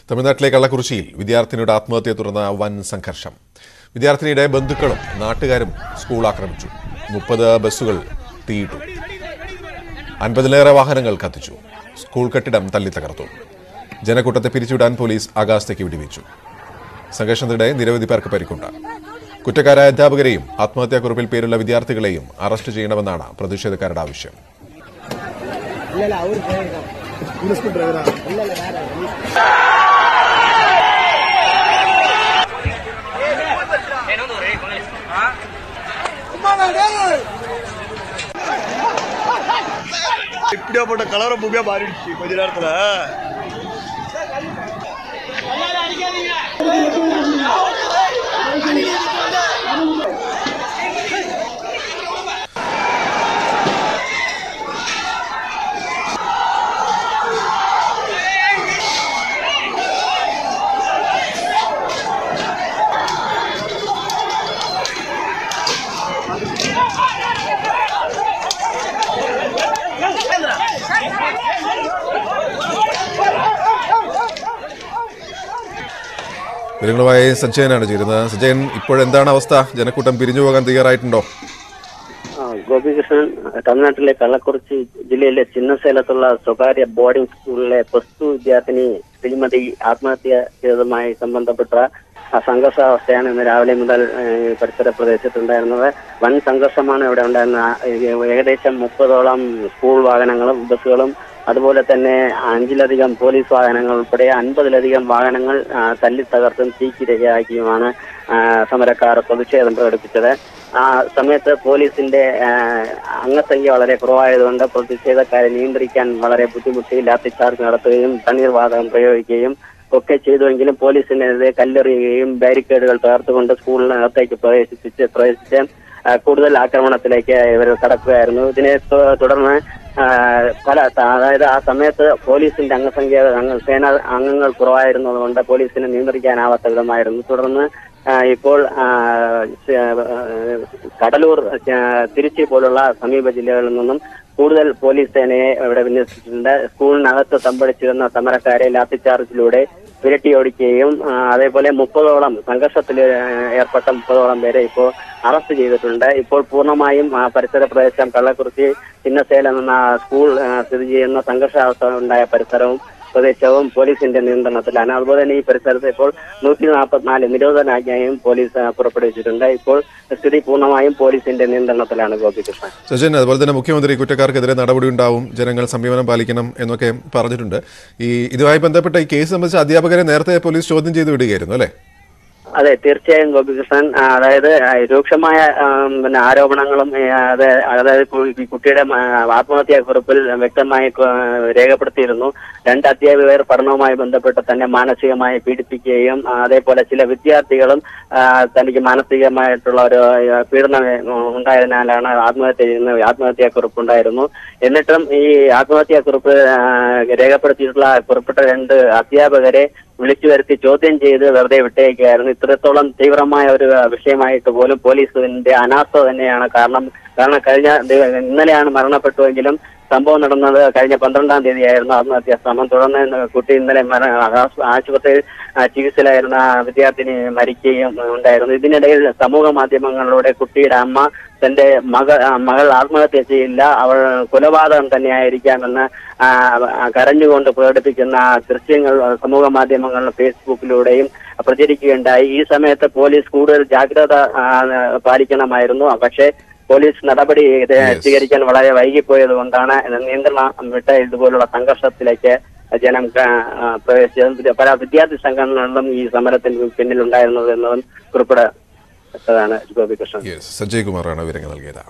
തമിഴ്നാട്ടിലെ കള്ളക്കുറിച്ചിയിൽ വിദ്യാർത്ഥിനിയുടെ ആത്മഹത്യയെ തുടർന്ന് വൻ സംഘർഷം വിദ്യാർത്ഥിനിയുടെ ബന്ധുക്കളും നാട്ടുകാരും സ്കൂൾ ആക്രമിച്ചു മുപ്പത് ബസ്സുകൾ തീയിട്ടു അൻപതിലേറെ വാഹനങ്ങൾ കത്തിച്ചു സ്കൂൾ കെട്ടിടം തല്ലിത്തകർത്തു ജനക്കൂട്ടത്തെ പിരിച്ചുവിടാൻ പോലീസ് ആകാശത്തേക്ക് വെടിവെച്ചു സംഘർഷത്തിനിടെ നിരവധി പേർക്ക് പരിക്കുണ്ട് കുറ്റക്കാരായ അധ്യാപകരെയും ആത്മഹത്യാക്കുറിപ്പിൽ പേരുള്ള വിദ്യാർത്ഥികളെയും അറസ്റ്റ് ചെയ്യണമെന്നാണ് പ്രതിഷേധക്കാരുടെ ആവശ്യം இப்படியாப்பட்ட கலவரம் பூமியா மாறிடுச்சு கொஞ்ச நேரத்துல വിവരങ്ങളുമായി സഞ്ജയനാണ് ചേരുന്നത് സഞ്ജയൻ ഇപ്പോഴെന്താണ് അവസ്ഥ ജനക്കൂട്ടം പിരിഞ്ഞു പോകാൻ തയ്യാറായിട്ടുണ്ടോ ആ, ഗോപികൃഷ്ണൻ തമിഴ്നാട്ടിലെ കള്ളക്കുറിച്ചി ജില്ലയിലെ ചിന്നസേലത്തുള്ള സ്വകാര്യ ബോർഡിംഗ് സ്കൂളിലെ പ്ലസ് ടു വിദ്യാർത്ഥിനി ശ്രീമതി ആത്മഹത്യ ചെയ്തതുമായി സംബന്ധപ്പെട്ട ആ സംഘർഷാവസ്ഥയാണ് ഇന്ന് രാവിലെ മുതൽ ഏഹ്, പരിസര പ്രദേശത്തുണ്ടായിരുന്നത് വൻ സംഘർഷമാണ് ഇവിടെ ഉണ്ടായിരുന്നത് ആ, ഏ- ഏകദേശം മുപ്പതോളം സ്കൂൾ വാഹനങ്ങളും ബസ്സുകളും അതുപോലെ തന്നെ അഞ്ചിലധികം പോലീസ് വാഹനങ്ങൾ ഉൾപ്പെടെ അൻപതിലധികം വാഹനങ്ങൾ ആ, തല്ലി തകർത്തും തീക്കിരയാക്കിയുമാണ് ആ, സമരക്കാർ പ്രതിഷേധം പ്രകടിപ്പിച്ചത് ആ സമയത്ത് പോലീസിന്റെ ആ, അംഗസംഖ്യ വളരെ കുറവായതുകൊണ്ട് പ്രതിഷേധക്കാരെ നിയന്ത്രിക്കാൻ വളരെ ബുദ്ധിമുട്ടി ലാത്തിച്ചാർജ് നടത്തുകയും തണ്ണീർ വാതകം പ്രയോഗിക്കുകയും ഒക്കെ ചെയ്തുവെങ്കിലും പോലീസിനെതിരെ കല്ലെറിയുകയും ബാരിക്കേഡുകൾ തകർത്തുകൊണ്ട് സ്കൂളിനകത്തേക്ക് പ്രവേശിപ്പിച്ച് പ്രവേശിച്ച് ആ, കൂടുതൽ ആക്രമണത്തിലേക്ക് ഇവർ കടക്കുകയായിരുന്നു ഇതിനെ തു- തുടർന്ന് ആ, പല അതായത് ആ സമയത്ത് പോലീസിന്റെ അംഗസംഖ്യ അംഗ സേനാ അംഗങ്ങൾ കുറവായിരുന്നതുകൊണ്ട് പോലീസിനെ നിയന്ത്രിക്കാനാവാത്ത വിധമായിരുന്നു തുടർന്ന് ആ, ഇപ്പോൾ ആ, സ- ആ, കടലൂർ ആ, തിരുച്ചി പോലുള്ള സമീപ ജില്ലകളിൽ നിന്നും കൂടുതൽ പോലീസ് സേനയെ ഇവിടെ വിന്യസിച്ചിട്ടുണ്ട് സ്കൂളിനകത്ത് തമ്പടിച്ചിരുന്ന സമരക്കാരെ ലാത്തിച്ചാർജിലൂടെ വിരട്ടിയോടിക്കുകയും ആ, അതേപോലെ മുപ്പതോളം സംഘർഷത്തിൽ ആ, ഏർപ്പെട്ട മുപ്പതോളം പേരെ ഇപ്പോൾ അറസ്റ്റ് ചെയ്തിട്ടുണ്ട് ഇപ്പോൾ പൂർണ്ണമായും ആ, പരിസര പ്രദേശം കള്ളക്കുറിച്ചി ചിന്നസേലം എന്ന സ്കൂൾ ആ, സ്ഥിതി ചെയ്യുന്ന സംഘർഷാവസ്ഥ ഉണ്ടായ പരിസരവും പ്രദേശവും പോലീസിന്റെ നിയന്ത്രണത്തിലാണ് അതുപോലെ തന്നെ ഈ പരിസരത്ത് ഇപ്പോൾ നൂറ്റി നാൽപ്പത്തിനാല് നിരോധനാജ്ഞയും പോലീസ് ആ, പുറപ്പെടുവിച്ചിട്ടുണ്ട് ഇപ്പോൾ സ്ഥിതി പൂർണ്ണമായും പോലീസിന്റെ നിയന്ത്രണത്തിലാണ് ഗോപികൃഷ്ണൻ സഞ്ജയൻ അതുപോലെ തന്നെ മുഖ്യമന്ത്രി കുറ്റക്കാർക്കെതിരെ നടപടി ഉണ്ടാവും ജനങ്ങൾ സംയമനം പാലിക്കണം എന്നൊക്കെ പറഞ്ഞിട്ടുണ്ട് ഈ ഇതുമായി ബന്ധപ്പെട്ട ഈ കേസ് സംബന്ധിച്ച് അധ്യാപകരെ നേരത്തെ പോലീസ് ചോദ്യം ചെയ്ത് വിടുകയായിരുന്നു അല്ലേ അതെ തീർച്ചയായും ഗോപികൃഷ്ണൻ ആ, അതായത് ആ, രൂക്ഷമായ ആ, പിന്നെ ആരോപണങ്ങളും ഏ, അത് അതായത് കു- ഈ കുട്ടിയുടെ ആ, ആത്മഹത്യാക്കുറിപ്പിൽ വ്യക്തമായി ക- രേഖപ്പെടുത്തിയിരുന്നു രണ്ട് അധ്യാപകർ പഠനവുമായി ബന്ധപ്പെട്ട് തന്നെ മാനസികമായി പീഡിപ്പിക്കുകയും ആ, അതേപോലെ ചില വിദ്യാർത്ഥികളും ആ, തനിക്ക് മാനസികമായിട്ടുള്ള ഒരു ആ, പീഡനം ഏ, ഉണ്ടായതിനാലാണ് ആത്മഹത്യ ചെയ്യുന്ന ആത്മഹത്യാക്കുറിപ്പ് ഉണ്ടായിരുന്നു എന്നിട്ടും ഈ ആത്മഹത്യാക്കുറിപ്പ് ആ, രേഖപ്പെടുത്തിയിട്ടുള്ള കുറിപ്പിട്ട രണ്ട് അധ്യാപകരെ വിളിച്ചു വരുത്തി ചോദ്യം ചെയ്ത് വെറുതെ വിട്ടേക്കുകയായിരുന്നു ഇത്രത്തോളം തീവ്രമായ ഒരു വിഷയമായിട്ട് പോലും പോലീസിന്റെ അനാസ്ഥ തന്നെയാണ് കാരണം കാരണം കഴിഞ്ഞ ദി- ഇന്നലെയാണ് മരണപ്പെട്ടുവെങ്കിലും സംഭവം നടന്നത് കഴിഞ്ഞ പന്ത്രണ്ടാം തീയതിയായിരുന്നു ആത്മഹത്യാ ശ്രമം തുടർന്ന് കുട്ടി ഇന്നലെ മര- ആശു- ആശുപത്രിയിൽ ആ, ചികിത്സയിലായിരുന്ന ആ വിദ്യാർത്ഥിനി മരിക്കുകയും ഉണ്ടായിരുന്നു ഇതിനിടയിൽ സമൂഹ മാധ്യമങ്ങളിലൂടെ കുട്ടിയുടെ അമ്മ തന്റെ മകൾ ആ, മകൾ ആത്മഹത്യ ചെയ്യില്ല അവൾ കൊലപാതകം തന്നെയായിരിക്കാമെന്ന് ആ, ആ, കരഞ്ഞുകൊണ്ട് പ്രകടിപ്പിക്കുന്ന ദൃശ്യങ്ങൾ സമൂഹ മാധ്യമങ്ങളിലും ഫേസ്ബുക്കിലൂടെയും പ്രചരിക്കുകയുണ്ടായി ഈ സമയത്ത് പോലീസ് കൂടുതൽ ജാഗ്രത ആ, പാലിക്കണമായിരുന്നു പക്ഷേ പോലീസ് നടപടി ഇത് സ്വീകരിക്കാൻ വളരെ വൈകിപ്പോയത് കൊണ്ടാണ് നിയന്ത്രണം വിട്ട ഇതുപോലുള്ള സംഘർഷത്തിലേക്ക് ജനം ക- ആ, പ്രവേശിച്ചത് പല വിദ്യാർത്ഥി സംഘടനകളിലും ഈ സമരത്തിന് പിന്നിലുണ്ടായിരുന്നത് എന്നതും കുറിപ്പിടത്തതാണ് ഗോപികൃഷ്ണൻ യെസ് സഞ്ജയ് കുമാറാണ് വിവരങ്ങൾ നൽകിയത്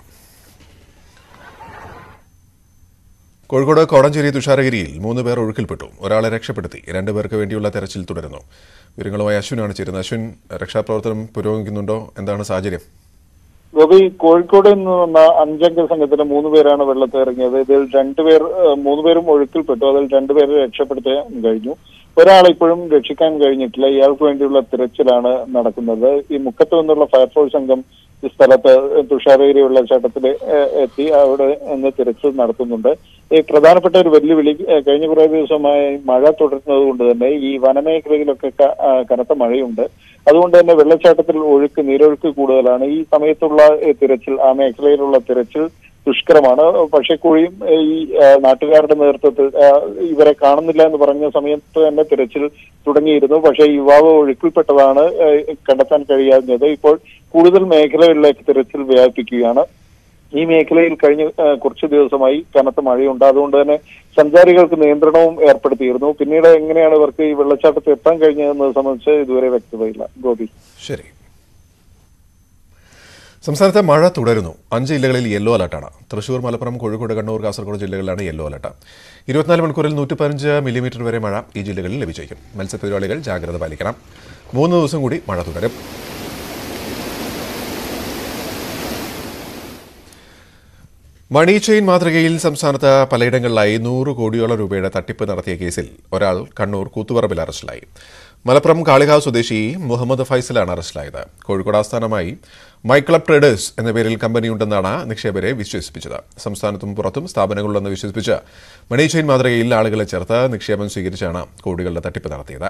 കോഴിക്കോട് കോടഞ്ചേരി തുഷാരഗിരിയിൽ മൂന്ന് പേർ ഒഴുക്കിൽപ്പെട്ടു ഒരാളെ രക്ഷപ്പെടുത്തി രണ്ടുപേർക്ക് വേണ്ടിയുള്ള തെരച്ചിൽ തുടരുന്നു വിവരങ്ങളുമായി അശ്വിനാണ് ചേരുന്നത് അശ്വിൻ രക്ഷാപ്രവർത്തനം പുരോഗമിക്കുന്നുണ്ടോ എന്താണ് സാഹചര്യം ഗോപി കോഴിക്കോട് നിന്ന് വന്ന അഞ്ചംഗ സംഘത്തിന് മൂന്ന് പേരാണ് വെള്ളത്തിൽ ഇറങ്ങിയത് ഇതിൽ രണ്ടുപേർ ഏഹ്, മൂന്ന് പേരും ഒഴുക്കിൽപ്പെട്ടു അതിൽ രണ്ടുപേരെ രക്ഷപ്പെടുത്താൻ കഴിഞ്ഞു ഒരാളെ ഇപ്പോഴും രക്ഷിക്കാൻ കഴിഞ്ഞിട്ടില്ല ഇയാൾക്ക് വേണ്ടിയുള്ള തിരച്ചിലാണ് നടക്കുന്നത് ഈ മുക്കത്ത് നിന്നുള്ള ഫയർഫോഴ്സ് സംഘം സ്ഥലത്ത് തുഷാരഗിരി വെള്ളച്ചാട്ടത്തിൽ ഏഹ്, എത്തി അവിടെ നിന്ന് തിരച്ചിൽ നടത്തുന്നുണ്ട് ഈ പ്രധാനപ്പെട്ട ഒരു വെല്ലുവിളി ഏഹ്, കഴിഞ്ഞ കുറേ ദിവസമായി മഴ തുടരുന്നത് കൊണ്ട് തന്നെ ഈ വനമേഖലയിലൊക്കെ ക- ആ, കനത്ത മഴയുണ്ട് അതുകൊണ്ട് തന്നെ വെള്ളച്ചാട്ടത്തിൽ ഒഴുക്ക് നീരൊഴുക്ക് കൂടുതലാണ് ഈ സമയത്തുള്ള ഏഹ്, തിരച്ചിൽ ആ മേഖലയിലുള്ള തിരച്ചിൽ ദുഷ്കരമാണ് പക്ഷേ കൂടിയും ഏഹ്, ഈ ആ, നാട്ടുകാരുടെ നേതൃത്വത്തിൽ ആ, ഇവരെ കാണുന്നില്ല എന്ന് പറഞ്ഞ സമയത്ത് തന്നെ തിരച്ചിൽ തുടങ്ങിയിരുന്നു പക്ഷേ യുവാവ് ഒഴുക്കിൽപ്പെട്ടതാണ് ഏഹ്, കണ്ടെത്താൻ കഴിയാഞ്ഞത് ഇപ്പോൾ കൂടുതൽ മേഖലകളിലേക്ക് തിരച്ചിൽ വ്യാപിപ്പിക്കുകയാണ് ഈ മേഖലയിൽ കഴിഞ്ഞ ആ, കുറച്ച് ദിവസമായി കനത്ത മഴയുണ്ട് അതുകൊണ്ട് തന്നെ സഞ്ചാരികൾക്ക് നിയന്ത്രണവും ഏർപ്പെടുത്തിയിരുന്നു പിന്നീട് എങ്ങനെയാണ് ഇവർക്ക് ഈ വെള്ളച്ചാട്ടത്തിൽ എത്താൻ കഴിഞ്ഞതെന്നത് സംബന്ധിച്ച് ഇതുവരെ വ്യക്തതയില്ല ഗോപി ശരി സംസ്ഥാനത്തെ മഴ തുടരുന്നു അഞ്ച് ജില്ലകളിൽ യെല്ലോ അലർട്ടാണ് തൃശൂർ മലപ്പുറം കോഴിക്കോട് കണ്ണൂർ കാസർഗോഡ് ജില്ലകളിലാണ് യെല്ലോ അലർട്ട് ഇരുപത്തിനാല് മണിക്കൂറിൽ നൂറ്റി പതിനഞ്ച് മില്ലിമീറ്റർ വരെ മഴ ഈ ജില്ലകളിൽ ലഭിച്ചേക്കും മത്സ്യത്തൊഴിലാളികൾ ജാഗ്രത പാലിക്കണം മൂന്ന് ദിവസം കൂടി മഴ തുടരും മണി ചെയിൻ മാതൃകയിൽ സംസ്ഥാനത്ത് പലയിടങ്ങളിലായി നൂറ് കോടിയോളം രൂപയുടെ തട്ടിപ്പ് നടത്തിയ കേസിൽ ഒരാൾ കണ്ണൂർ കൂത്തുപറമ്പിൽ അറസ്റ്റിലായി മലപ്പുറം കാളികാവ് സ്വദേശി മുഹമ്മദ് ഫൈസലാണ് അറസ്റ്റിലായത് കോഴിക്കോട് ആസ്ഥാനമായി മൈക്ലബ് ട്രേഡേഴ്സ് എന്ന പേരിൽ കമ്പനിയുണ്ടെന്നാണ് നിക്ഷേപരെ വിശ്വസിപ്പിച്ചത് സംസ്ഥാനത്തും പുറത്തും സ്ഥാപനങ്ങളുണ്ടെന്ന് വിശ്വസിപ്പിച്ച് മണി ചെയിൻ മാതൃകയിൽ ആളുകളെ ചേർത്ത് നിക്ഷേപം സ്വീകരിച്ചാണ് കോടികളുടെ തട്ടിപ്പ് നടത്തിയത്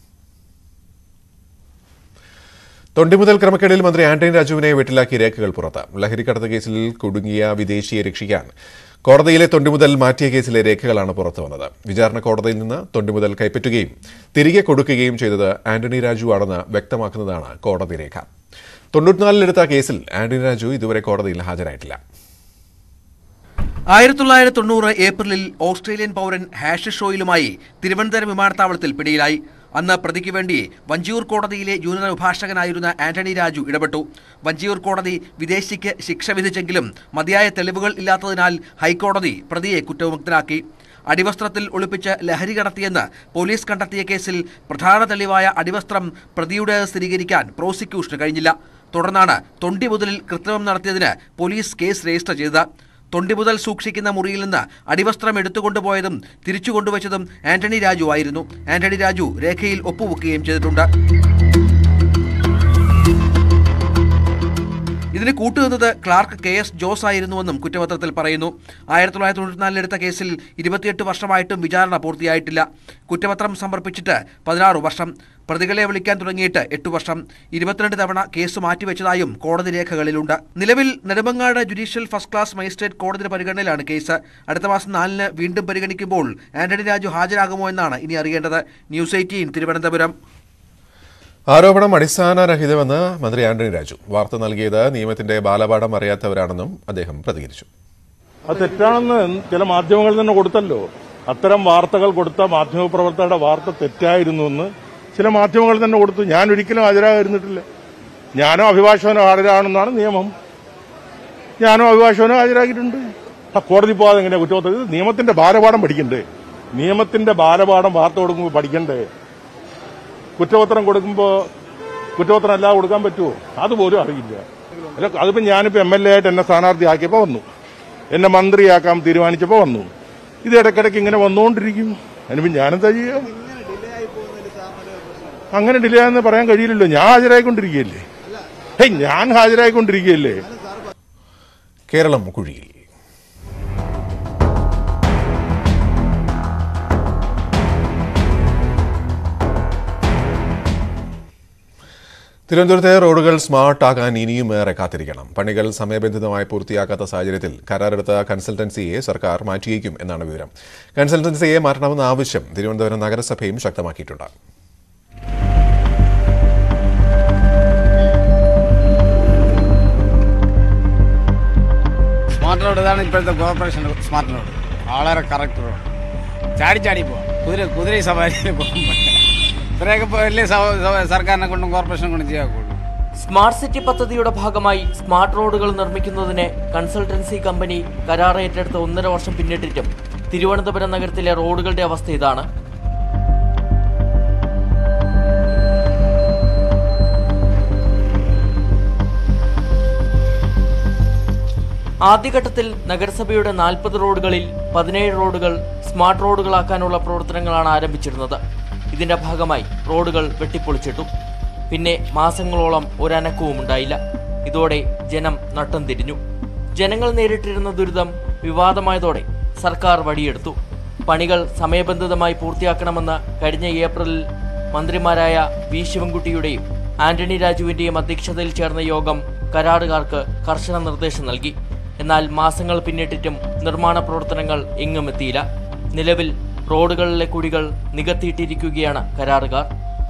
തൊണ്ടിമുതൽ ക്രമക്കേടിൽ മന്ത്രി ആന്റണി രാജുവിനെ വെട്ടിലാക്കിയ രേഖകൾ പുറത്ത് ലഹരിക്കടത്ത് കേസിൽ കുടുങ്ങിയ വിദേശിയെ രക്ഷിക്കാൻ കോടതിയിലെ തൊണ്ടിമുതൽ മാറ്റിയ കേസിലെ രേഖകളാണ് പുറത്തു വന്നത് വിചാരണ കോടതിയിൽ നിന്ന് തൊണ്ടിമുതൽ കൈപ്പറ്റുകയും തിരികെ കൊടുക്കുകയും ചെയ്തത് ആന്റണി രാജു ആണെന്ന് വ്യക്തമാക്കുന്നതാണ് കോടതി രേഖ തൊണ്ണൂറ്റിനാലിലെടുത്ത കേസിൽ ആന്റണി രാജു ഇതുവരെ കോടതിയിൽ ഹാജരായിട്ടില്ല ആയിരത്തി തൊള്ളായിരത്തി തൊണ്ണൂറ് ഏപ്രിലിൽ ഓസ്ട്രേലിയൻ പൗരൻ ഹാഷിഷ് ഷോയിലുമായി തിരുവനന്തപുരം വിമാനത്താവളത്തിൽ പിടിയിലായി അന്ന് പ്രതിക്ക് വേണ്ടി വഞ്ചിയൂർ കോടതിയിലെ ജൂനിയർ അഭിഭാഷകനായിരുന്ന ആന്റണി രാജു ഇടപെട്ടു വഞ്ചിയൂർ കോടതി വിദേശിക്ക് ശിക്ഷ വിധിച്ചെങ്കിലും മതിയായ തെളിവുകൾ ഇല്ലാത്തതിനാൽ ഹൈക്കോടതി പ്രതിയെ കുറ്റവിമുക്തനാക്കി അടിവസ്ത്രത്തിൽ ഒളിപ്പിച്ച് ലഹരി കടത്തിയെന്ന് പോലീസ് കണ്ടെത്തിയ കേസിൽ പ്രധാന തെളിവായ അടിവസ്ത്രം പ്രതിയുടെ സ്ഥിരീകരിക്കാൻ പ്രോസിക്യൂഷന് കഴിഞ്ഞില്ല തുടർന്നാണ് തൊണ്ടി മുതലിൽ കൃത്രിമം നടത്തിയതിന് പോലീസ് കേസ് രജിസ്റ്റർ ചെയ്തത് തൊണ്ടി മുതൽ സൂക്ഷിക്കുന്ന മുറിയിൽ നിന്ന് അടിവസ്ത്രം എടുത്തുകൊണ്ടുപോയതും തിരിച്ചു കൊണ്ടുവച്ചതും ആന്റണി രാജു ആയിരുന്നു ആന്റണി രാജു രേഖയിൽ ഒപ്പുവെക്കുകയും ചെയ്തിട്ടുണ്ട് ഇതിന് കൂട്ടുനിന്നത് ക്ലാർക്ക് കെ എസ് ജോസ് ആയിരുന്നുവെന്നും കുറ്റപത്രത്തിൽ പറയുന്നു ആയിരത്തി തൊള്ളായിരത്തി തൊണ്ണൂറ്റിനാലിലെടുത്ത കേസിൽ ഇരുപത്തിയെട്ട് വർഷമായിട്ടും വിചാരണ പൂർത്തിയായിട്ടില്ല കുറ്റപത്രം സമർപ്പിച്ചിട്ട് പതിനാറ് വർഷം പ്രതികളെ വിളിക്കാൻ തുടങ്ങിയിട്ട് എട്ടു വർഷം ഇരുപത്തിരണ്ട് തവണ കേസ് മാറ്റിവെച്ചതായും കോടതി രേഖകളിലുണ്ട് നിലവിൽ Nedumangad judicial first class magistrate കോടതി പരിഗണനയിലാണ് കേസ് അടുത്ത മാസം നാലിന് വീണ്ടും പരിഗണിക്കുമ്പോൾ ആന്റണി രാജു ഹാജരാകുമോ എന്നാണ് ഇനി അറിയേണ്ടത് ന്യൂസ് എയ്റ്റീൻ തിരുവനന്തപുരം ആരോപണം അടിസ്ഥാനരഹിതമെന്ന് മന്ത്രി ആന്റണി രാജു വാർത്ത നൽകിയത് നിയമത്തിന്റെ ബാലപാഠം അറിയാത്തവരാണെന്നും അദ്ദേഹം പ്രതികരിച്ചു അത് തെറ്റാണെന്ന് ചില മാധ്യമങ്ങൾ തന്നെ കൊടുത്തല്ലോ അത്തരം വാർത്തകൾ കൊടുത്ത മാധ്യമപ്രവർത്തകരുടെ വാർത്ത തെറ്റായിരുന്നു എന്ന് ചില മാധ്യമങ്ങൾ തന്നെ കൊടുത്തു ഞാൻ ഒരിക്കലും ഹാജരായിരുന്നിട്ടില്ല ഞാനോ അഭിഭാഷകനോ ഹാജരാണെന്നാണ് നിയമം ഞാനോ അഭിഭാഷകനോ ഹാജരാക്കിയിട്ടുണ്ട് ആ കോടതി പോകാതെ എങ്ങനെയാ കുറ്റപത്രം ഇത് നിയമത്തിന്റെ ബാലപാഠം പഠിക്കണ്ടേ നിയമത്തിന്റെ ബാലപാഠം വാർത്ത കൊടുക്കുമ്പോൾ പഠിക്കണ്ടേ കുറ്റപത്രം കൊടുക്കുമ്പോൾ കുറ്റപത്രം അല്ലാതെ കൊടുക്കാൻ പറ്റുമോ അതുപോലും അറിയില്ല അല്ല അതിപ്പോ ഞാനിപ്പോ എം എൽ എ ആയിട്ട് എന്നെ സ്ഥാനാർത്ഥിയാക്കിയപ്പോൾ വന്നു എന്നെ മന്ത്രിയാക്കാൻ തീരുമാനിച്ചപ്പോൾ വന്നു ഇത് ഇടയ്ക്കിടയ്ക്ക് ഇങ്ങനെ വന്നുകൊണ്ടിരിക്കും അതിനിപ്പോ ഞാനെന്താ ചെയ്യുക അങ്ങനെ ഡിലേ ആണെന്ന് പറയാൻ കഴിയില്ലല്ലോ ഞാൻ ഹാജരായിക്കൊണ്ടിരിക്കുകയല്ലേ ഹേയ് ഞാൻ ഹാജരായിക്കൊണ്ടിരിക്കുകയല്ലേ കേരളം കുഴിയിൽ തിരുവനന്തപുരത്തെ റോഡുകൾ സ്മാർട്ട് ആകാൻ ഇനിയും ഏറെ കാത്തിരിക്കണം പണികൾ സമയബന്ധിതമായി പൂർത്തിയാക്കാത്ത സാഹചര്യത്തിൽ കരാറെടുത്ത കൺസൾട്ടൻസിയെ സർക്കാർ മാറ്റിയേക്കും എന്നാണ് വിവരം കൺസൾട്ടൻസിയെ മാറ്റണമെന്ന ആവശ്യം തിരുവനന്തപുരം നഗരസഭയും ശക്തമാക്കിയിട്ടുണ്ട് സ്മാർട്ട് റോഡ് ഇതാണ് ഇപ്പോഴത്തെ കോർപ്പറേഷൻ സ്മാർട്ട് റോഡ് വളരെ കറക്റ്റ് റോഡ് ചാടി ചാടി പോവാം കുതിര കുതിര സവാരിയിൽ പോകാൻ പറ്റില്ല ഇത്രയൊക്കെ വലിയ സവ- സവ- സർക്കാരിനെ കൊണ്ടും കോർപ്പറേഷനെ കൊണ്ടും ചെയ്യാക്കുള്ളൂ സ്മാർട്ട് സിറ്റി പദ്ധതിയുടെ ഭാഗമായി സ്മാർട്ട് റോഡുകൾ നിർമ്മിക്കുന്നതിന് കൺസൾട്ടൻസി കമ്പനി കരാർ ഏറ്റെടുത്ത് ഒന്നര വർഷം പിന്നിട്ടിട്ടും തിരുവനന്തപുരം നഗരത്തിലെ റോഡുകളുടെ അവസ്ഥ ഇതാണ് ആദ്യഘട്ടത്തിൽ നഗരസഭയുടെ നാൽപ്പത് റോഡുകളിൽ പതിനേഴ് റോഡുകൾ സ്മാർട്ട് റോഡുകളാക്കാനുള്ള പ്രവർത്തനങ്ങളാണ് ആരംഭിച്ചിരുന്നത് ഇതിന്റെ ഭാഗമായി റോഡുകൾ വെട്ടിപ്പൊളിച്ചിട്ടു പിന്നെ മാസങ്ങളോളം ഒരനക്കവും ഉണ്ടായില്ല ഇതോടെ ജനം നട്ടം തിരിഞ്ഞു ജനങ്ങൾ നേരിട്ടിരുന്ന ദുരിതം വിവാദമായതോടെ സർക്കാർ വടിയെടുത്തു പണികൾ സമയബന്ധിതമായി പൂർത്തിയാക്കണമെന്ന് കഴിഞ്ഞ ഏപ്രിലിൽ മന്ത്രിമാരായ വി ശിവൻകുട്ടിയുടെയും ആന്റണി രാജുവിന്റെയും അധ്യക്ഷതയിൽ ചേർന്ന യോഗം കരാറുകാർക്ക് കർശന നിർദ്ദേശം നൽകി എന്നാൽ മാസങ്ങൾ പിന്നിട്ടിട്ടും നിർമ്മാണ പ്രവർത്തനങ്ങൾ എങ്ങും എത്തിയില്ല നിലവിൽ റോഡുകളിലെ കുഴികൾ നികത്തിയിട്ടിരിക്കുകയാണ് കരാറുകാർ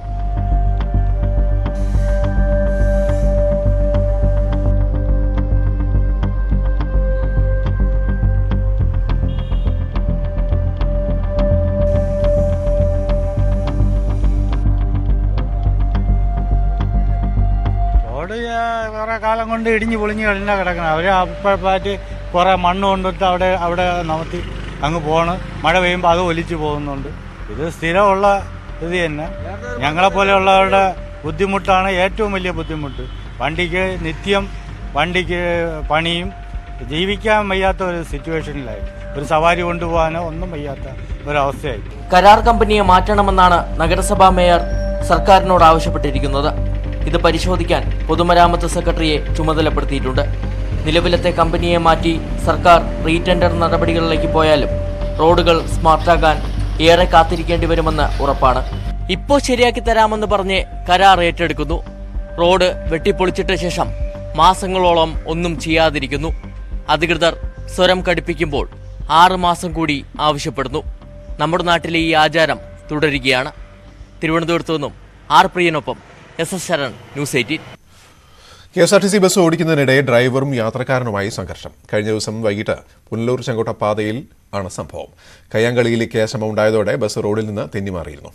റോഡ് കുറെ കാലം കൊണ്ട് ഇടിഞ്ഞ് പൊളിഞ്ഞ് കഴിഞ്ഞാൽ കിടക്കണം അവർ അപ്പോഴപ്പാറ്റ് കുറെ മണ്ണ് കൊണ്ടിട്ട് അവിടെ അവിടെ നമത്തി അങ്ങ് പോണ് മഴ പെയ്യുമ്പോൾ അത് ഒലിച്ചു പോകുന്നുണ്ട് ഇത് സ്ഥിരമുള്ള ഇത് തന്നെ ഞങ്ങളെ പോലെയുള്ളവരുടെ ബുദ്ധിമുട്ടാണ് ഏറ്റവും വലിയ ബുദ്ധിമുട്ട് വണ്ടിക്ക് നിത്യം വണ്ടിക്ക് പണിയും ജീവിക്കാൻ വയ്യാത്ത ഒരു സിറ്റുവേഷനിലായി ഒരു സവാരി കൊണ്ടുപോകാനോ ഒന്നും വയ്യാത്ത ഒരവസ്ഥയായി കരാർ കമ്പനിയെ മാറ്റണമെന്നാണ് നഗരസഭാ മേയർ സർക്കാരിനോട് ആവശ്യപ്പെട്ടിരിക്കുന്നത് ഇത് പരിശോധിക്കാൻ പൊതുമരാമത്ത് സെക്രട്ടറിയെ ചുമതലപ്പെടുത്തിയിട്ടുണ്ട് നിലവിലത്തെ കമ്പനിയെ മാറ്റി സർക്കാർ റീടെൻഡർ നടപടികളിലേക്ക് പോയാലും റോഡുകൾ സ്മാർട്ടാകാൻ ഏറെ കാത്തിരിക്കേണ്ടി വരുമെന്ന് ഉറപ്പാണ് ഇപ്പോൾ ശരിയാക്കി തരാമെന്ന് പറഞ്ഞ് കരാർ ഏറ്റെടുക്കുന്നു റോഡ് വെട്ടിപ്പൊളിച്ചിട്ട ശേഷം മാസങ്ങളോളം ഒന്നും ചെയ്യാതിരിക്കുന്നു അധികൃതർ സ്വരം കടുപ്പിക്കുമ്പോൾ ആറ് മാസം കൂടി ആവശ്യപ്പെടുന്നു നമ്മുടെ നാട്ടിലെ ഈ ആചാരം തുടരുകയാണ് തിരുവനന്തപുരത്തു നിന്നും ആർ പ്രിയനൊപ്പം S S Sharan news eighteen K S R T C bus ഓടിക്കുന്നതിനിടെ ഡ്രൈവറും യാത്രക്കാരനുമായി സംഘർഷം കഴിഞ്ഞ ദിവസം വൈകിട്ട് പുനലൂർ ചെങ്കോട്ട പാതയിൽ ആണ് സംഭവം കയ്യാങ്കളിയിലേക്ക് ശ്രമം ഉണ്ടായതോടെ ബസ് റോഡിൽ നിന്ന് തെന്നിമാറിയിരുന്നു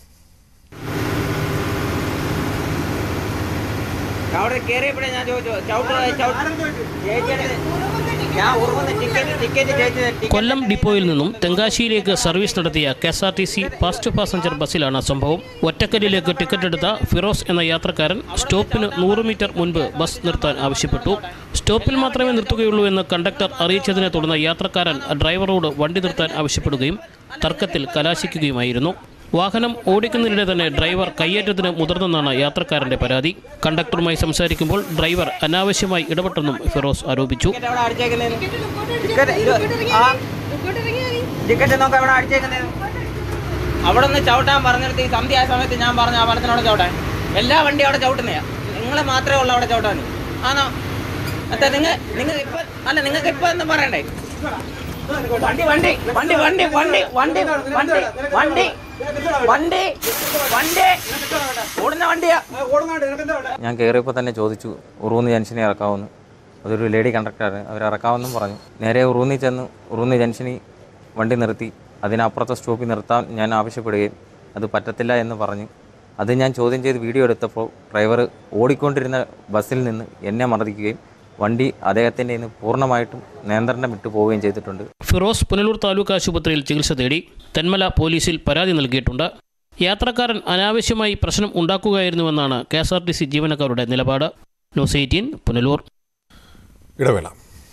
അവിടെ കയറിയപ്പോഴേ ഞാൻ ചോദിച്ചു ചവിട്ട് ചവിട്ട് ചേച്ചിയുടെ ഞാൻ ഉറങ്ങുന്ന ടിക്കറ്റ് ടിക്കറ്റ് ചേച്ചി കൊല്ലം ഡിപ്പോയിൽ നിന്നും തെങ്കാശിയിലേക്ക് സർവീസ് നടത്തിയ K S R T C fast passenger ബസ്സിലാണ് സംഭവം ഒറ്റക്കല്ലിലേക്ക് ടിക്കറ്റ് എടുത്ത ഫിറോസ് എന്ന യാത്രക്കാരൻ സ്റ്റോപ്പിന് നൂറ് മീറ്റർ മുൻപ് ബസ് നിർത്താൻ ആവശ്യപ്പെട്ടു സ്റ്റോപ്പിൽ മാത്രമേ നിർത്തുകയുള്ളൂ എന്ന് കണ്ടക്ടർ അറിയിച്ചതിനെ തുടർന്ന് യാത്രക്കാരൻ ഡ്രൈവറോട് വണ്ടി നിർത്താൻ ആവശ്യപ്പെടുകയും തർക്കത്തിൽ കലാശിക്കുകയുമായിരുന്നു വാഹനം ഓടിക്കുന്നതിനിടെ തന്നെ ഡ്രൈവർ കയ്യേറ്റത്തിന് മുതിർന്നെന്നാണ് യാത്രക്കാരന്റെ പരാതി കണ്ടക്ടറുമായി സംസാരിക്കുമ്പോൾ ഡ്രൈവർ അനാവശ്യമായി ഇടപെട്ടെന്നും ഫിറോസ് ആരോപിച്ചു അവിടെ അടിച്ചേക്കുന്നതിന് ടിക്കറ്റ് ഇത് ആ ടിക്കറ്റ് നോക്കാം അവിടെ അടിച്ചേക്കുന്നതിന് അവിടെ നിന്ന് ചവിട്ടാൻ പറഞ്ഞിടത്ത് ഈ സന്ധ്യ ആയ സമയത്ത് ഞാൻ പറഞ്ഞു ആ വനത്തിനോട് ചവിട്ടാൻ എല്ലാ വണ്ടിയും അവിടെ ചവിട്ടുന്നതാ നിങ്ങൾ മാത്രമേ ഉള്ളൂ അവിടെ ചവിട്ടാൻ ആണോ എന്നിട്ട് നിങ്ങൾ നിങ്ങൾ ഇപ്പൊ അല്ല നിങ്ങൾക്ക് ഇപ്പൊ എന്ന് പറയണ്ടേ വണ്ടി വണ്ടി വണ്ടി വണ്ടി വണ്ടി വണ്ടി വണ്ടി വണ്ടി വണ്ടി വണ്ടി ഓടുന്ന വണ്ടിയാ ഞാൻ കയറിയപ്പോൾ തന്നെ ചോദിച്ചു ഉറൂന്ന് ജംഗ്ഷനെ ഇറക്കാമെന്ന് അതൊരു ലേഡി കണ്ടക്ടറാണ് അവർ ഇറക്കാമെന്നും പറഞ്ഞു നേരെ ഉറൂന്നി ചെന്ന് ഉറൂന്നി ജംഗ്ഷനിൽ വണ്ടി നിർത്തി അതിനപ്പുറത്തെ സ്റ്റോപ്പിൽ നിർത്താൻ ഞാൻ ആവശ്യപ്പെടുകയും അത് പറ്റത്തില്ല എന്ന് പറഞ്ഞു അത് ഞാൻ ചോദ്യം ചെയ്ത് വീഡിയോ എടുത്തപ്പോൾ ഡ്രൈവർ ഓടിക്കൊണ്ടിരുന്ന ബസ്സിൽ നിന്ന് എന്നെ മർദ്ദിക്കുകയും വണ്ടി അദ്ദേഹത്തിൻ്റെ നിന്ന് പൂർണ്ണമായിട്ടും നിയന്ത്രണം വിട്ടു പോവുകയും ചെയ്തിട്ടുണ്ട് ഫിറോസ് പുനലൂർ താലൂക്ക് ആശുപത്രിയിൽ ചികിത്സ തേടി തെന്മല പോലീസിൽ പരാതി നൽകിയിട്ടുണ്ട് യാത്രക്കാരൻ അനാവശ്യമായി പ്രശ്നം ഉണ്ടാക്കുകയായിരുന്നുവെന്നാണ് K S R T C ജീവനക്കാരുടെ നിലപാട് ന്യൂസ് എയ്റ്റീൻ പുനലൂർ ഇടവേള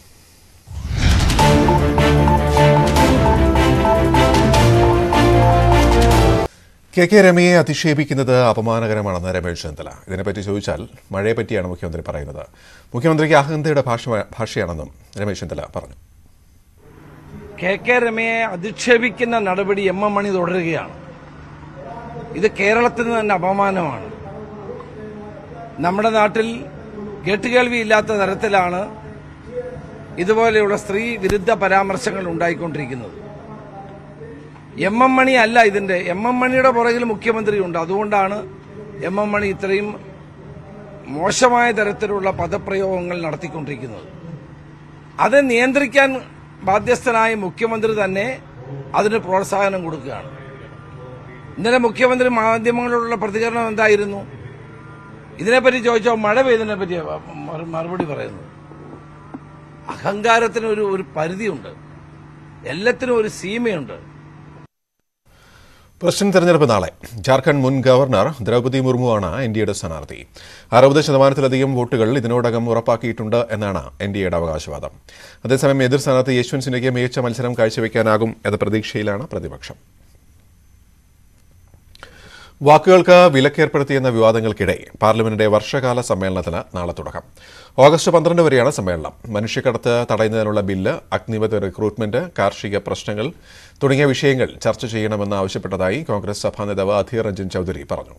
കെ കെ രമയെ അധിക്ഷേപിക്കുന്നത് അപമാനകരമാണെന്ന് രമേശ് ചെന്നിത്തല ഇതിനെപ്പറ്റി ചോദിച്ചാൽ മഴയെ പറ്റിയാണ് മുഖ്യമന്ത്രി പറയുന്നത് മുഖ്യമന്ത്രിക്ക് അഹന്തയുടെ ഭാഷ ഭാഷയാണെന്നും രമേശ് ചെന്നിത്തല പറഞ്ഞു കെ കെ രമയെ അധിക്ഷേപിക്കുന്ന നടപടി എം എം മണി തുടരുകയാണ് ഇത് കേരളത്തിന് തന്നെ അപമാനമാണ് നമ്മുടെ നാട്ടിൽ കേട്ടുകേൾവിയില്ലാത്ത തരത്തിലാണ് ഇതുപോലെയുള്ള സ്ത്രീ വിരുദ്ധ പരാമർശങ്ങൾ ഉണ്ടായിക്കൊണ്ടിരിക്കുന്നത് എം എം മണി അല്ല ഇതിന്റെ എം എം മണിയുടെ പുറകിൽ മുഖ്യമന്ത്രിയുണ്ട് അതുകൊണ്ടാണ് എം എം മണി ഇത്രയും മോശമായ തരത്തിലുള്ള പദപ്രയോഗങ്ങൾ നടത്തിക്കൊണ്ടിരിക്കുന്നത് അത് നിയന്ത്രിക്കാൻ ബാധ്യസ്ഥനായ മുഖ്യമന്ത്രി തന്നെ അതിന് പ്രോത്സാഹനം കൊടുക്കുകയാണ് ഇന്നലെ മുഖ്യമന്ത്രി മാധ്യമങ്ങളോടുള്ള പ്രതികരണം എന്തായിരുന്നു ഇതിനെപ്പറ്റി ചോദിച്ചാൽ മഴ പെയ്തതിനെ പറ്റി മറുപടി പറയുന്നത് അഹങ്കാരത്തിന് ഒരു ഒരു പരിധിയുണ്ട് എല്ലാത്തിനും ഒരു സീമയുണ്ട് പ്രസിഡന്റ് തെരഞ്ഞെടുപ്പ് നാളെ ജാർഖണ്ഡ് മുൻ ഗവർണർ ദ്രൗപദി മുർമുവാണ് എൻ ഡി എയുടെ സ്ഥാനാർത്ഥി അറുപത് ശതമാനത്തിലധികം വോട്ടുകൾ ഇതിനോടകം ഉറപ്പാക്കിയിട്ടുണ്ട് എന്നാണ് എൻ ഡി എയുടെ അവകാശവാദം അതേസമയം എതിർ സ്ഥാനാർത്ഥി യശ്വന്ത് സിൻഹയ്ക്ക് മികച്ച മത്സരം കാഴ്ചവെക്കാനാകും എന്ന പ്രതീക്ഷയിലാണ് പ്രതിപക്ഷം വാക്കുകൾക്ക് വിലക്കേർപ്പെടുത്തിയെന്ന വിവാദങ്ങൾക്കിടെ പാർലമെന്റിന്റെ വർഷകാല സമ്മേളനത്തിന് നാളെ തുടക്കം ഓഗസ്റ്റ് പന്ത്രണ്ട് വരെയാണ് സമ്മേളനം മനുഷ്യക്കടത്ത് തടയുന്നതിനുള്ള ബില്ല് അഗ്നിപഥ റിക്രൂട്ട്മെന്റ് കാർഷിക പ്രശ്നങ്ങൾ തുടങ്ങിയ വിഷയങ്ങൾ ചർച്ച ചെയ്യണമെന്ന് ആവശ്യപ്പെട്ടതായി കോൺഗ്രസ് സഭാ നേതാവ് അധീർ രഞ്ജൻ ചൌധരി പറഞ്ഞു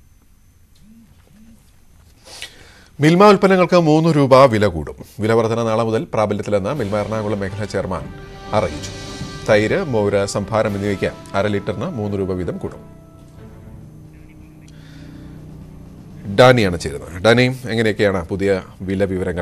മിൽമ ഉൽപ്പന്നങ്ങൾക്ക് മൂന്ന് രൂപ വില കൂടും വില വർധന നാളെ മുതൽ പ്രാബല്യത്തിലെന്ന് മിൽമ എറണാകുളം മേഖലാ ചെയർമാൻ അറിയിച്ചു തൈര് മോര് സംഭാരം എന്നിവയ്ക്ക് അര ലിറ്ററിന് മൂന്ന് രൂപ വീതം കൂടും ഡാനിയാണ് ചേരുന്നത് ഡാനി എങ്ങനെയൊക്കെയാണ് പുതിയ വില വിവരങ്ങൾ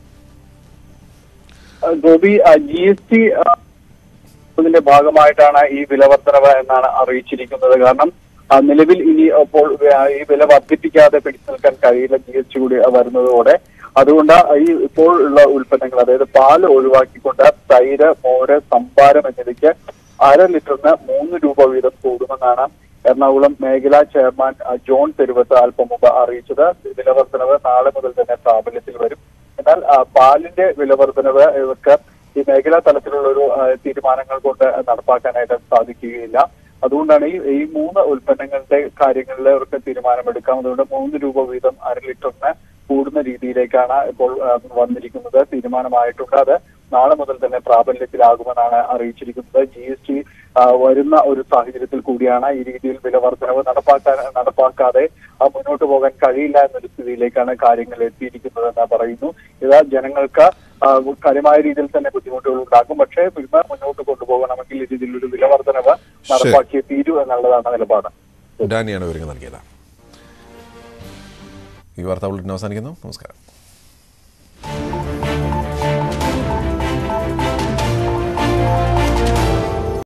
ഗോപി ജി എസ് ടി ഇതിന്റെ ഭാഗമായിട്ടാണ് ഈ വില വർധനവ് എന്നാണ് അറിയിച്ചിരിക്കുന്നത് കാരണം ആ, നിലവിൽ ഇനി അപ്പോൾ ആ, ഈ വില വർദ്ധിപ്പിക്കാതെ പിടിച്ചു നിൽക്കാൻ കഴിയില്ല ജി എസ് ടി കൂടി വരുന്നതോടെ അതുകൊണ്ട് ഈ ഇപ്പോൾ ഉള്ള ഉൽപ്പന്നങ്ങൾ അതായത് പാൽ ഒഴിവാക്കിക്കൊണ്ട് തൈര് മോര് സംഭാരം എന്നിവയ്ക്ക് അര ലിറ്ററിന് മൂന്ന് രൂപ വീതം കൂടുമെന്നാണ് എറണാകുളം മേഖലാ ചെയർമാൻ ആ, ജോൺ തെരുവത്ത് അല്പം മുമ്പ് അറിയിച്ചത് വില വർധനവ് നാളെ മുതൽ തന്നെ പ്രാബല്യത്തിൽ വരും എന്നാൽ ആ, പാലിന്റെ വില വർധനവ് ഇവർക്ക് ഈ മേഖലാ തലത്തിലുള്ള ഒരു ആ, തീരുമാനങ്ങൾ കൊണ്ട് നടപ്പാക്കാനായിട്ട് സാധിക്കുകയില്ല അതുകൊണ്ടാണ് ഈ ഈ മൂന്ന് ഉൽപ്പന്നങ്ങളുടെ കാര്യങ്ങളിൽ അവർക്ക് തീരുമാനമെടുക്കാം അതുകൊണ്ട് മൂന്ന് രൂപ വീതം അര ലിറ്ററിന് കൂടുന്ന രീതിയിലേക്കാണ് ഇപ്പോൾ ആ, വന്നിരിക്കുന്നത് തീരുമാനമായിട്ടുണ്ട് അത് നാളെ മുതൽ തന്നെ പ്രാബല്യത്തിലാകുമെന്നാണ് അറിയിച്ചിരിക്കുന്നത് ജി എസ് ടി വരുന്ന ഒരു സാഹചര്യത്തിൽ കൂടിയാണ് ഈ രീതിയിൽ വില വർധനവ് നടപ്പാക്കാൻ നടപ്പാക്കാതെ ആ, മുന്നോട്ട് പോകാൻ കഴിയില്ല എന്നൊരു സ്ഥിതിയിലേക്കാണ് കാര്യങ്ങൾ എത്തിയിരിക്കുന്നതെന്ന് പറയുന്നു ഇത് ജനങ്ങൾക്ക് ആ, കാര്യമായ രീതിയിൽ തന്നെ ബുദ്ധിമുട്ടുകൾ ഉണ്ടാക്കും പക്ഷേ ഫിൽമ മുന്നോട്ട് കൊണ്ടുപോകണമെങ്കിൽ ഈ രീതിയിൽ ഒരു വില വർധനവ് നടപ്പാക്കിയേ തീരൂ എന്നുള്ളതാണ് നിലപാട് ഡാനിയാണ് വിവരങ്ങൾ നൽകിയത് ഈ വാർത്താ ബുള്ളറ്റിൻ അവസാനിക്കുന്നു നമസ്കാരം